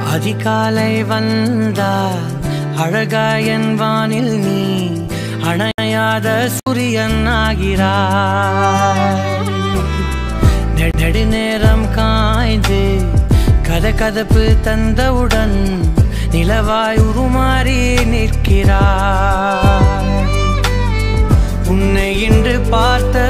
அதிகாலை வந்தால் அழகாயன் வானில் நீ அணையாத சூரியன் ஆகிறாய் நெ- நெடுநேரம் காய்ந்து கதகதப்பு தந்தவுடன் நிலவாய் உருமாறி நிற்கிறாய் உன்னை இன்று பார்த்த